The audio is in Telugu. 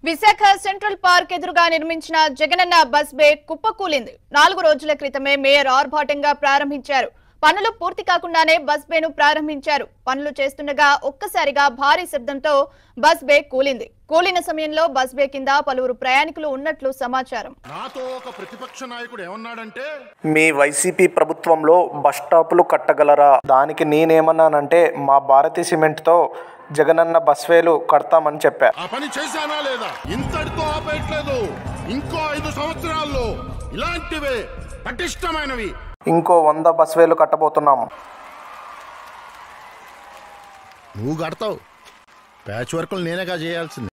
విశాఖ సెంట్రల్ పార్క్ ఎదురుగా నిర్మించిన జగనన్న బస్ బే కుప్పకూలింది నాలుగు రోజుల క్రితమే మేయర్ ఆర్భాటంగా ప్రారంభించారు పనులు పూర్తి కాకుండానే బస్ బేను ప్రారంభించారు పనులు చేస్తుండగా ఒక్కసారిగా భారీ శబ్దంతో బస్ బే కూలింది కూలిన సమయంలో బస్ బే కింద పలువురు ప్రయాణికులు ఉన్నట్లు సమాచారం నాతో ఒక ప్రతిపక్ష నాయకుడు ఏమన్నాడంటే మీ వైసీపీ ప్రభుత్వంలో బస్ స్టాపులు కట్టగలరా దానికి నేనేమన్నానంటే మా భారతీ సిమెంట్తో జగనన్న బస్వేలు కడతామని చెప్పా ఆ పని చేశానా లేదా ఇంతటితో ఆపేయట్లేదు ఇంకో ఐదు సంవత్సరాల్లో ఇలాంటివే పటిష్టమైనవి ఇంకో వంద బస్వేలు కట్టబోతున్నాం నువ్వు కడతావు ప్యాచ్ వర్కులు నేనేగా చేయాల్సింది